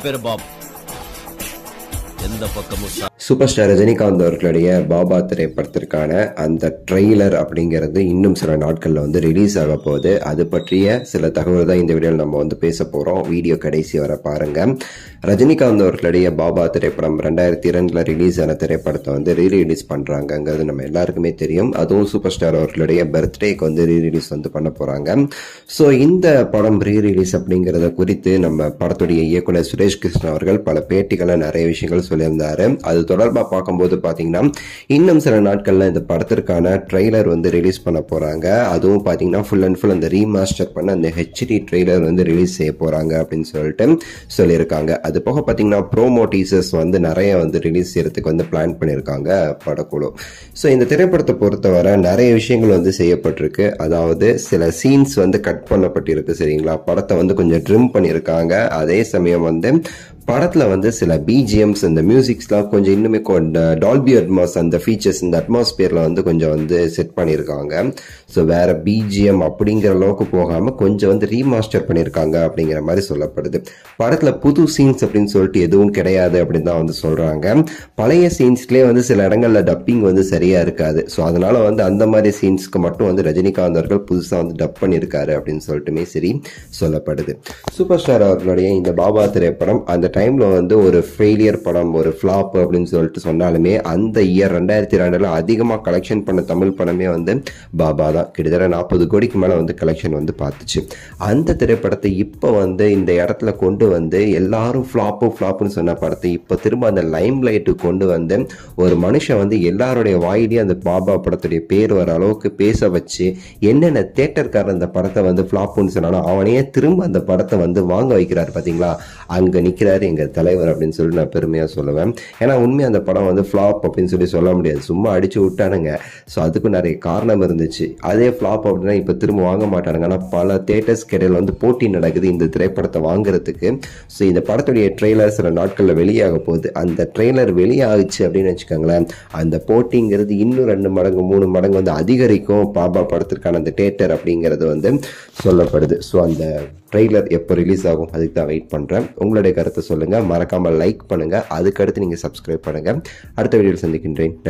பேரு பாப் எந்த பக்கமும் சா- சூப்பர் ஸ்டார் ரஜினிகாந்த் அவர்களுடைய பாபா திரைப்படத்திற்கான அந்த ட்ரெய்லர் அப்படிங்கிறது இன்னும் சில நாட்களில் வந்து ரிலீஸ் ஆக போகுது அது பற்றிய சில தகவல் தான் இந்த வீடியோவில் நம்ம வந்து பேச போகிறோம் வீடியோ கடைசி வர பாருங்க ரஜினிகாந்த் அவர்களுடைய பாபா திரைப்படம் ரெண்டாயிரத்தி இரண்டில் ரிலீஸ் ஆன திரைப்படத்தை வந்து ரீ ரிலீஸ் பண்ணுறாங்கங்கிறது நம்ம எல்லாருக்குமே தெரியும் அதுவும் சூப்பர் ஸ்டார் அவர்களுடைய பர்த்டேக்கு வந்து ரீ ரிலீஸ் வந்து பண்ண போகிறாங்க ஸோ இந்த படம் ரீ ரிலீஸ் அப்படிங்கிறத குறித்து நம்ம படத்துடைய இயக்குனர் சுரேஷ் கிருஷ்ணன் அவர்கள் பல பேட்டிகளை நிறைய விஷயங்கள் சொல்லியிருந்தாரு அது தொடர்பாக பார்க்கும்போது பார்த்தீங்கன்னா இன்னும் சில நாட்களில் இந்த படத்திற்கான ட்ரெய்லர் வந்து ரிலீஸ் பண்ண போகிறாங்க அதுவும் பார்த்தீங்கன்னா ஃபுல் அண்ட் ஃபுல் அந்த ரீமாஸ்டர் பண்ண அந்த ஹெச்டி ட்ரெய்லர் வந்து ரிலீஸ் செய்ய போகிறாங்க அப்படின்னு சொல்லிட்டு சொல்லியிருக்காங்க அது போக பார்த்தீங்கன்னா ப்ரோமோ டீசர்ஸ் வந்து நிறைய வந்து ரிலீஸ் செய்யறதுக்கு வந்து பிளான் பண்ணியிருக்காங்க படக்குழு ஸோ இந்த திரைப்படத்தை பொறுத்தவரை நிறைய விஷயங்கள் வந்து செய்யப்பட்டிருக்கு அதாவது சில சீன்ஸ் வந்து கட் பண்ணப்பட்டிருக்கு சரிங்களா படத்தை வந்து கொஞ்சம் ட்ரிம் பண்ணியிருக்காங்க அதே சமயம் வந்து படத்தில் வந்து சில பிஜிஎம்ஸ் இந்த மியூசிக்ஸ்லாம் கொஞ்சம் இன்னுமே டால்பி அட்மாஸ் அந்த ஃபீச்சர்ஸ் இந்த அட்மாஸ்பியரில் வந்து கொஞ்சம் வந்து செட் பண்ணியிருக்காங்க ஸோ வேற பிஜிஎம் அப்படிங்கிற அளவுக்கு போகாமல் கொஞ்சம் வந்து ரீமாஸ்டர் பண்ணியிருக்காங்க அப்படிங்கிற மாதிரி சொல்லப்படுது படத்தில் புது சீன்ஸ் அப்படின்னு சொல்லிட்டு எதுவும் கிடையாது அப்படின்னு தான் வந்து சொல்கிறாங்க பழைய சீன்ஸ்லேயே வந்து சில இடங்களில் டப்பிங் வந்து சரியாக இருக்காது ஸோ அதனால வந்து அந்த மாதிரி சீன்ஸ்க்கு மட்டும் வந்து ரஜினிகாந்த் அவர்கள் புதுசாக வந்து டப் பண்ணியிருக்காரு அப்படின்னு சொல்லிட்டுமே சரி சொல்லப்படுது சூப்பர் ஸ்டார் அவர்களுடைய இந்த பாபா திரைப்படம் அந்த டைமில் வந்து ஒரு ஃபெயிலியர் படம் ஒரு ஃப்ளாப் அப்படின்னு சொல்லிட்டு சொன்னாலுமே அந்த இயர் ரெண்டாயிரத்தி ரெண்டில் அதிகமாக கலெக்ஷன் பண்ண தமிழ் படமே வந்து பாபா தான் கிட்டத்தட்ட நாற்பது கோடிக்கு மேலே வந்து கலெக்ஷன் வந்து பார்த்துச்சு அந்த திரைப்படத்தை இப்போ வந்து இந்த இடத்துல கொண்டு வந்து எல்லாரும் ஃப்ளாப்பு ஃப்ளாப்புன்னு சொன்ன படத்தை இப்போ திரும்ப அந்த லைம் லைட்டுக்கு கொண்டு வந்து ஒரு மனுஷன் வந்து எல்லாருடைய வாயிலையும் அந்த பாபா படத்துடைய பேர் வர அளவுக்கு பேச வச்சு என்னென்ன தேட்டர்காரர் அந்த படத்தை வந்து ஃப்ளாப்புன்னு சொன்னானோ அவனையே திரும்ப அந்த படத்தை வந்து வாங்க வைக்கிறார் பார்த்தீங்களா அங்கே நிற்கிறாரு எங்கள் தலைவர் அப்படின்னு சொல்லி நான் பெருமையாக சொல்லுவேன் ஏன்னா உண்மையாக அந்த படம் வந்து ஃப்ளாப் அப்படின்னு சொல்லி சொல்ல முடியாது சும்மா அடிச்சு விட்டானுங்க ஸோ அதுக்கும் நிறைய காரணம் இருந்துச்சு அதே ஃப்ளாப் அப்படின்னா இப்போ திரும்ப வாங்க மாட்டானுங்க ஆனால் பல தேட்டர்ஸ் இடையில வந்து போட்டி நடக்குது இந்த திரைப்படத்தை வாங்குறதுக்கு ஸோ இந்த படத்துடைய ட்ரெய்லர் சில நாட்களில் வெளியாக போகுது அந்த ட்ரெய்லர் வெளியாகுச்சு அப்படின்னு வச்சுக்கோங்களேன் அந்த போட்டிங்கிறது இன்னும் ரெண்டு மடங்கு மூணு மடங்கு வந்து அதிகரிக்கும் பாபா படத்திற்கான அந்த தேட்டர் அப்படிங்கிறது வந்து சொல்லப்படுது ஸோ அந்த ட்ரெய்லர் எப்போ ரிலீஸ் ஆகும் அதுக்கு தான் வெயிட் பண்ணுறேன் உங்களுடைய கருத்தை சொல்லுங்கள் மறக்காமல் லைக் பண்ணுங்கள் அதுக்கடுத்து நீங்கள் சப்ஸ்கிரைப் பண்ணுங்கள் அடுத்த வீடியோவில் சந்திக்கின்றேன்